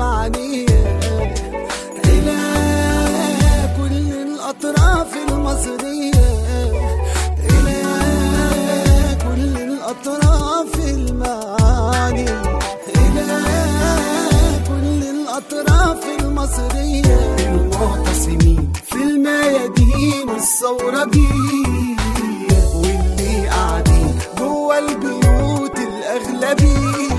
المعنية إلى كل الأطراف المصرية إلى كل الأطراف المعنية إلى كل الأطراف المصرية المعتصمين في الميادين الثورجية واللي قاعدين جوا البيوت الأغلبية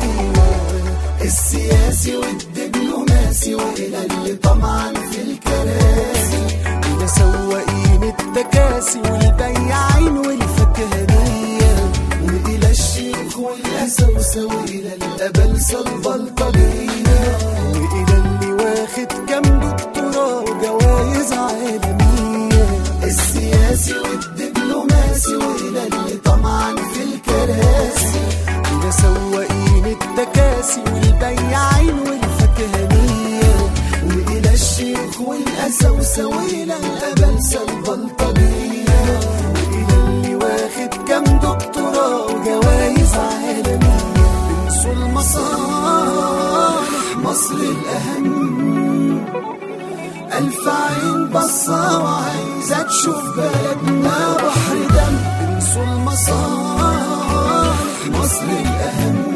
السياسي والدبلوماسي وإلى اللي طمعا في الكراسي إلى سواقين التكاسي والبياعين والفكهانية وإلى الشيخ والأسوسة وإلى الأبلسة البلطجية وإلى اللي واخد كام دكتوراه وجوايز عالمية السياسي والدبلوماسي وإلى اللي طمعا في الكراسي إلى سواقين التكاسي والبياعين والفكهانية وإلى الشيخ والأسوسة وإلى الأبلسة البلطجية وإلى اللي واخد كام دكتوراه وجوايز عالمية انسوا المصالح مصر الأهم ألف عين بصة وعايزة تشوف بلدنا بحر دم انسوا المصالح مصر الأهم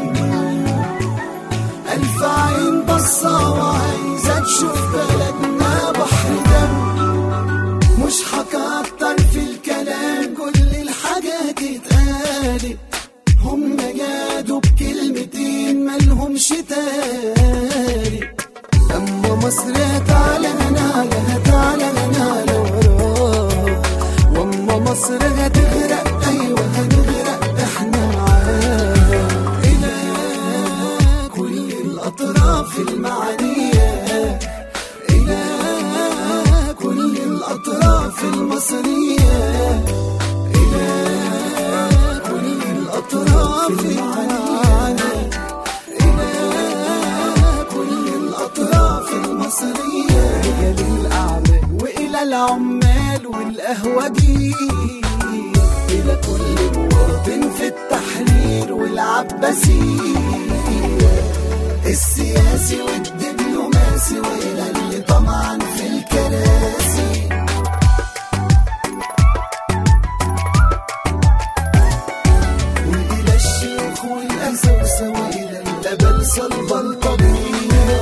ألف عين بصة وعايزة تشوف بلدنا بحر دم مش هكتر في الكلام كل الحاجات اتقالت هم جادوا بكلمتين ملهمش تالت أما مصر هتعلى نعلى هتعلى نعلى وراها وأما مصر هتغرق أيوة هنغرق احنا معاها إلى كل الأطراف المعنية إلى كل الأطراف المصرية إلى كل الأطراف المعنية إلى كل الأطراف المصرية رجال الأعمال وإلى العمال والقهوجيين إلى كل مواطن في التحرير والعباسية السياسي والدبلوماسي وإلى اللي طمعا في الكراسي وإلى الشيخ والأسوسة وإلى الأبلسة البلطجية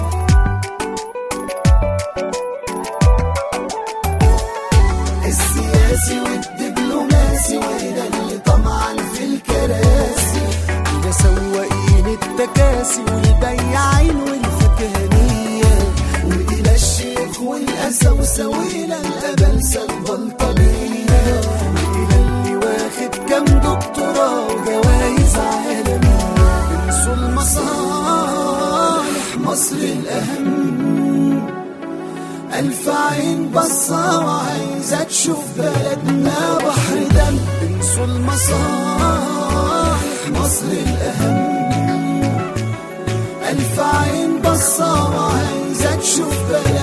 السياسي والدبلوماسي وإلى اللي طمعا في الكراسي إلى سواقين التكاسي والبياعين والفكهانية وإلى الشيخ والأسوسة وإلى الأبلسة البلطجية وإلى اللي واخد كام دكتوراه وجوايز عالمية انسوا المصالح مصر الأهم ألف عين بصة وعايزة تشوف بلدنا بحر دم انسوا المصالح مصر الأهم ألف عين بصة وعايزة تشوف بلدنا